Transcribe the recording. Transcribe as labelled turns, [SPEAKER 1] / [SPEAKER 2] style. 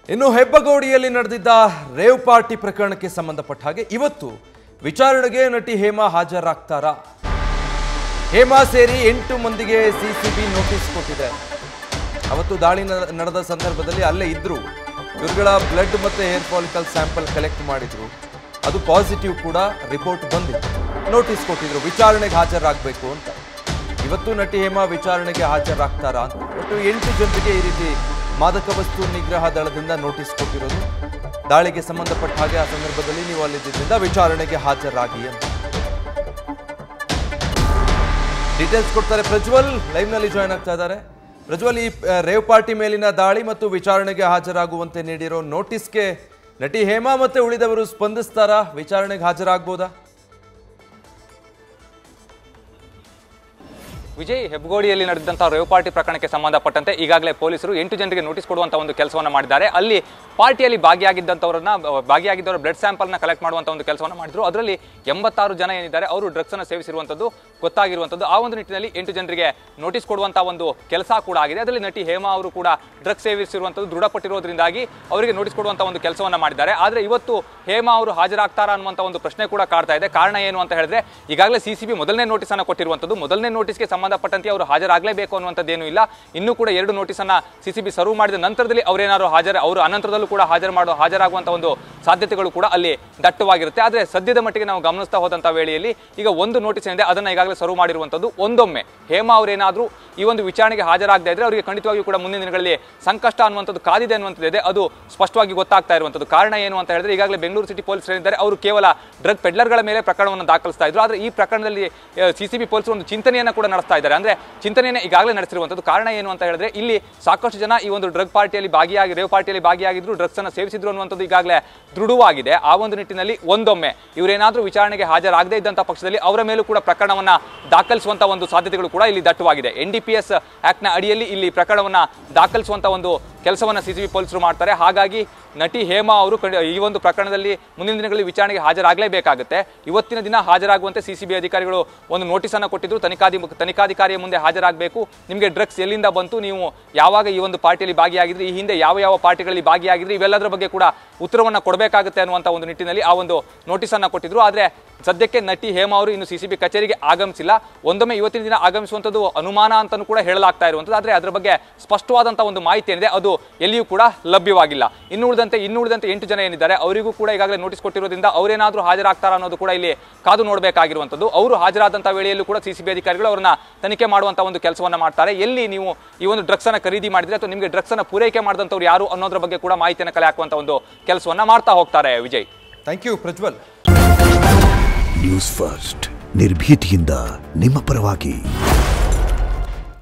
[SPEAKER 1] ಇನ್ನು ಹೆಬ್ಬಗೋಡಿಯಲ್ಲಿ ನಡೆದಿದ್ದ rave party ಪ್ರಕರಣಕ್ಕೆ ಸಂಬಂಧಪಟ್ಟ ಹಾಗೆ ಇವತ್ತು ವಿಚಾರಣೆಗೆ ನಟಿ ಹೇಮಾ ಹಾಜರಾಗ್ತಾರಾ ಹೇಮಾ ಸೇರಿ ಎಂಟು ಮಂದಿಗೆ ಸಿಸಿಬಿ ನೋಟಿಸ್ ಕೊಟ್ಟಿದೆ ಅವತ್ತು ದಾಳಿ ನ- ನಡೆದ ಸಂದರ್ಭದಲ್ಲಿ ಅಲ್ಲೇ ಇದ್ರು ಇವ್ರುಗಳ ಬ್ಲಡ್ ಮತ್ತೆ ಹೇರ್ ಫಾಲಿಕಲ್ ಸ್ಯಾಂಪಲ್ ಕಲೆಕ್ಟ್ ಮಾಡಿದ್ರು ಅದು ಪಾಸಿಟಿವ್ ಕೂಡ ರಿಪೋರ್ಟ್ ಬಂದಿತ್ತು ನೋಟಿಸ್ ಕೊಟ್ಟಿದ್ರು ವಿಚಾರಣೆಗೆ ಹಾಜರಾಗಬೇಕು ಅಂತ ಇವತ್ತು ನಟಿ ಹೇಮಾ ವಿಚಾರಣೆಗೆ ಹಾಜರಾಗ್ತಾರಾ ಅಂತ ಒಟ್ಟು ಎಂಟು ಜನರಿಗೆ ಈ ರೀತಿ ಮಾದಕ ವಸ್ತು ನಿಗ್ರಹ ದಳದಿಂದ ನೋಟಿಸ್ ಕೊಟ್ಟಿರೋದು ದಾಳಿಗೆ ಸಂಬಂಧಪಟ್ಟ ಹಾಗೆ ಆ ಸಂದರ್ಭದಲ್ಲಿ ನೀವು ಅಲ್ಲಿದ್ದರಿಂದ ವಿಚಾರಣೆಗೆ ಹಾಜರಾಗಿ ಅಂತ ಡೀಟೇಲ್ಸ್ ಕೊಡ್ತಾರೆ ಪ್ರಜ್ವಲ್ ಲೈವ್ ನಲ್ಲಿ ಜಾಯ್ನ್ ಆಗ್ತಾ ಇದ್ದಾರೆ ಪ್ರಜ್ವಲ್ ಈ ಆ, ರೇವ್ ಪಾರ್ಟಿ ಮೇಲಿನ ದಾಳಿ ಮತ್ತು ವಿಚಾರಣೆಗೆ ಹಾಜರಾಗುವಂತೆ ನೀಡಿರೋ ನೋಟಿಸ್ಗೆ ನಟಿ ಹೇಮಾ ಮತ್ತೆ ಉಳಿದವರು ಸ್ಪಂದಿಸ್ತಾರಾ ವಿಚಾರಣೆಗೆ ಹಾಜರಾಗ್ಬೋದಾ
[SPEAKER 2] ವಿಜಯ್ ಹೆಬ್ಗೋಡಿಯಲ್ಲಿ ನಡೆದಂತಹ ರೇವ್ ಪಾರ್ಟಿ ಪ್ರಕರಣಕ್ಕೆ ಸಂಬಂಧಪಟ್ಟಂತೆ ಈಗಾಗಲೇ ಪೊಲೀಸರು ಎಂಟು ಜನರಿಗೆ ನೋಟಿಸ್ ಕೊಡುವಂತ ಒಂದು ಕೆಲಸವನ್ನು ಮಾಡಿದ್ದಾರೆ ಅಲ್ಲಿ ಪಾರ್ಟಿಯಲ್ಲಿ ಭಾಗಿಯಾಗಿದ್ದಂಥವರನ್ನ ಭಾಗಿಯಾಗಿದ್ದವರ ಬ್ಲಡ್ ಸ್ಯಾಂಪಲ್ನ ಕಲೆಕ್ಟ್ ಮಾಡುವಂತ ಒಂದು ಕೆಲಸವನ್ನು ಮಾಡಿದ್ರು ಅದರಲ್ಲಿ ಎಂಬತ್ತಾರು ಜನ ಏನಿದ್ದಾರೆ ಅವರು ಡ್ರಗ್ಸ್ ಅನ್ನು ಸೇವಿಸಿರುವಂಥದ್ದು ಗೊತ್ತಾಗಿರುವಂಥದ್ದು ಆ ಒಂದು ನಿಟ್ಟಿನಲ್ಲಿ ಎಂಟು ಜನರಿಗೆ ನೋಟಿಸ್ ಕೊಡುವಂತ ಒಂದು ಕೆಲಸ ಕೂಡ ಆಗಿದೆ ಅದರಲ್ಲಿ ನಟಿ ಹೇಮಾ ಅವರು ಕೂಡ ಡ್ರಗ್ಸ್ ಸೇವಿಸಿರುವಂಥದ್ದು ದೃಢಪಟ್ಟಿರೋದ್ರಿಂದಾಗಿ ಅವರಿಗೆ ನೋಟಿಸ್ ಕೊಡುವಂತ ಒಂದು ಕೆಲಸವನ್ನ ಮಾಡಿದ್ದಾರೆ ಆದ್ರೆ ಇವತ್ತು ಹೇಮಾ ಅವರು ಹಾಜರಾಗ್ತಾರಾ ಅನ್ನುವಂತ ಒಂದು ಪ್ರಶ್ನೆ ಕೂಡ ಕಾಡ್ತಾ ಇದೆ ಕಾರಣ ಏನು ಅಂತ ಹೇಳಿದ್ರೆ ಈಗಾಗಲೇ ಸಿಸಿಬಿ ಮೊದಲನೇ ನೋಟಿಸ್ ಅನ್ನ ಕೊಟ್ಟಿರುವಂತದ್ದು ಮೊದಲನೇ ನೋಟಿಸ್ಗೆ ಸಂಬಂಧಪಟ್ಟಂತೆ ಅವರು ಹಾಜರಾಗಲೇಬೇಕು ಅನ್ನುವಂಥದ್ದೇನು ಇಲ್ಲ ಇನ್ನೂ ಕೂಡ ಎರಡು ನೋಟಿಸ್ ಅನ್ನ ಸಿಸಿಬಿ ಸರ್ವ್ ಮಾಡಿದ ನಂತರದಲ್ಲಿ ಅವರೇನಾದ್ರು ಹಾಜರ ಅವರು ಅನಂತರದಲ್ಲೂ ಕೂಡ ಹಾಜರು ಮಾಡೋ ಹಾಜರಾಗುವಂತ ಒಂದು ಸಾಧ್ಯತೆಗಳು ಕೂಡ ಅಲ್ಲಿ ದಟ್ಟವಾಗಿರುತ್ತೆ ಆದ್ರೆ ಸದ್ಯದ ಮಟ್ಟಿಗೆ ನಾವು ಗಮನಿಸ್ತಾ ಹೋದಂತ ವೇಳೆಯಲ್ಲಿ ಈಗ ಒಂದು ನೋಟಿಸ್ ಏನಿದೆ ಅದನ್ನ ಈಗಾಗಲೇ ಸರ್ವ್ ಮಾಡಿರುವಂತದ್ದು ಒಂದೊಮ್ಮೆ ಹೇಮಾ ಅವರೇನಾದ್ರೂ ಈ ಒಂದು ವಿಚಾರಣೆಗೆ ಹಾಜರಾಗದೇ ಇದ್ರೆ ಅವರಿಗೆ ಖಂಡಿತವಾಗಿಯೂ ಕೂಡ ಮುಂದಿನ ದಿನಗಳಲ್ಲಿ ಸಂಕಷ್ಟ ಅನ್ನುವಂಥದ್ದು ಕಾದಿದೆ ಅನ್ನುವಂಥದ್ದು ಇದೆ ಅದು ಸ್ಪಷ್ಟವಾಗಿ ಗೊತ್ತಾಗ್ತಾ ಇರುವಂಥದ್ದು ಕಾರಣ ಏನು ಅಂತ ಹೇಳಿದ್ರೆ ಈಗಾಗಲೇ ಬೆಂಗಳೂರು ಸಿಟಿ ಪೊಲೀಸರು ಏನಿದ್ದಾರೆ ಅವರು ಕೇವಲ ಡ್ರಗ್ ಪೆಡ್ಲರ್ಗಳ ಮೇಲೆ ಪ್ರಕರಣವನ್ನು ದಾಖಲಿಸ್ತಾ ಇದ್ರು ಆದ್ರೆ ಈ ಪ್ರಕರಣದಲ್ಲಿ ಸಿಸಿಬಿ ಪೊಲೀಸರು ಒಂದು ಚಿಂತನೆಯನ್ನ ಕೂಡ ನಡೆಸ್ತಾ ಇದ್ದಾರೆ ಅಂದ್ರೆ ಚಿಂತನೆಯನ್ನ ಈಗಾಗಲೇ ನಡೆಸಿರುವಂಥದ್ದು ಕಾರಣ ಏನು ಅಂತ ಹೇಳಿದ್ರೆ ಇಲ್ಲಿ ಸಾಕಷ್ಟು ಜನ ಈ ಒಂದು ಡ್ರಗ್ ಪಾರ್ಟಿಯಲ್ಲಿ ಭಾಗಿಯಾಗಿ ರೇವ್ ಪಾರ್ಟಿಯಲ್ಲಿ ಭಾಗಿಯಾಗಿದ್ರು ಡ್ರಗ್ಸ್ ಅನ್ನ ಸೇವಿಸಿದ್ರು ಅನ್ನುವಂಥದ್ದು ಈಗಾಗಲೇ ದೃಢವಾಗಿದೆ ಆ ಒಂದು ನಿಟ್ಟಿನಲ್ಲಿ ಒಂದೊಮ್ಮೆ ಇವರೇನಾದ್ರೂ ವಿಚಾರಣೆಗೆ ಹಾಜರಾಗದೇ ಇದ್ದಂಥ ಪಕ್ಷದಲ್ಲಿ ಅವರ ಮೇಲೂ ಕೂಡ ಪ್ರಕರಣವನ್ನ ದಾಖಲಿಸುವಂತ ಒಂದು ಸಾಧ್ಯತೆಗಳು ಕೂಡ ಇಲ್ಲಿ ದಟ್ಟವಾಗಿದೆ ಎನ್ ಡಿ ಪಿ ಎಸ್ ಆಕ್ಟ್ನ ಅಡಿಯಲ್ಲಿ ಇಲ್ಲಿ ಪ್ರಕರಣವನ್ನ ದಾಖಲಿಸುವಂತ ಒಂದು ಕೆಲಸವನ್ನ ಸಿಸಿಬಿ ಪೊಲೀಸರು ಮಾಡ್ತಾರೆ ಹಾಗಾಗಿ ನಟಿ ಹೇಮಾ ಅವರು ಖಂಡಿ- ಈ ಒಂದು ಪ್ರಕರಣದಲ್ಲಿ ಮುಂದಿನ ದಿನಗಳಲ್ಲಿ ವಿಚಾರಣೆಗೆ ಹಾಜರಾಗಲೇಬೇಕಾಗುತ್ತೆ ಇವತ್ತಿನ ದಿನ ಹಾಜರಾಗುವಂತೆ ಸಿಸಿಬಿ ಅಧಿಕಾರಿಗಳು ಒಂದು ನೋಟಿಸ್ ಅನ್ನ ಕೊಟ್ಟಿದ್ರು ತನಿಖಾಧಿ ತನಿಖಾಧಿಕಾರಿಯ ಮುಂದೆ ಹಾಜರಾಗಬೇಕು ನಿಮಗೆ ಡ್ರಗ್ಸ್ ಎಲ್ಲಿಂದ ಬಂತು ನೀವು ಯಾವಾಗ ಈ ಒಂದು ಪಾರ್ಟಿಯಲ್ಲಿ ಭಾಗಿಯಾಗಿದ್ರಿ ಈ ಹಿಂದೆ ಯಾವ ಯಾವ ಪಾರ್ಟಿಗಳಲ್ಲಿ ಭಾಗಿಯಾಗಿದ್ರಿ ಇವೆಲ್ಲದರ ಬಗ್ಗೆ ಕೂಡ ಉತ್ತರವನ್ನ ಕೊಡಬೇಕಾಗುತ್ತೆ ಅನ್ನುವಂಥ ಒಂದು ನಿಟ್ಟಿನಲ್ಲಿ ಆ ಒಂದು ನೋಟಿಸ್ ಅನ್ನ ಕೊಟ್ಟಿದ್ರು ಆದ್ರೆ ಸದ್ಯಕ್ಕೆ ನಟಿ ಹೇಮಾ ಅವರು ಇನ್ನು ಸಿಸಿಬಿ ಕಚೇರಿಗೆ ಆಗಮಿಸಿಲ್ಲ ಒಂದೊಮ್ಮೆ ಇವತ್ತಿನ ದಿನ ಆಗಮಿಸುವಂಥದ್ದು ಅನುಮಾನ ಅಂತಲೂ ಕೂಡ ಹೇಳಲಾಗ್ತಾ ಇರುವಂಥದ್ದು ಆದರೆ ಅದರ ಬಗ್ಗೆ ಸ್ಪಷ್ಟವಾದಂಥ ಒಂದು ಮಾಹಿತಿ ಏನಿದೆ ಅದು ಎಲ್ಲಿಯೂ ಕೂಡ ಲಭ್ಯವಾಗಿಲ್ಲ ಇನ್ನು ಉಳಿದಂತೆ ಇನ್ನು ಉಳಿದಂತೆ ಎಂಟು ಜನ ಏನಿದ್ದಾರೆ ಅವರಿಗೂ ಕೂಡ ಈಗಾಗಲೇ ನೋಟಿಸ್ ಕೊಟ್ಟಿರೋದ್ರಿಂದ ಅವರೇನಾದರೂ ಹಾಜರಾಗ್ತಾರಾ ಅನ್ನೋದು ಕೂಡ ಇಲ್ಲಿ ಕಾದು ನೋಡಬೇಕಾಗಿರುವಂಥದ್ದು ಅವರು ಹಾಜರಾದಂಥ ವೇಳೆಯಲ್ಲೂ ಕೂಡ ಸಿಸಿಬಿ ಅಧಿಕಾರಿಗಳು ಅವರನ್ನ ತನಿಖೆ ಮಾಡುವಂಥ ಒಂದು ಕೆಲಸವನ್ನ ಮಾಡ್ತಾರೆ ಎಲ್ಲಿ ನೀವು ಈ ಒಂದು ಡ್ರಗ್ಸ್ ಅನ್ನ ಖರೀದಿ ಮಾಡಿದ್ರೆ ಅಥವಾ ನಿಮಗೆ ಡ್ರಗ್ಸ್ ಅನ್ನ ಪೂರೈಕೆ ಮಾಡಿದಂಥವ್ರು ಯಾರು ಅನ್ನೋದ್ರ ಬಗ್ಗೆ ಕೂಡ ಮಾಹಿತಿಯನ್ನು ಕಲೆ ಹಾಕುವಂಥ ಒಂದು ಕೆಲಸವನ್ನ ಮಾಡ್ತಾ ಹೋಗ್ತಾರೆ Vijay
[SPEAKER 1] thank you Prajwal
[SPEAKER 3] news first ನಿರ್ಭೀತಿಯಿಂದ ನಿಮ್ಮ ಪರವಾಗಿ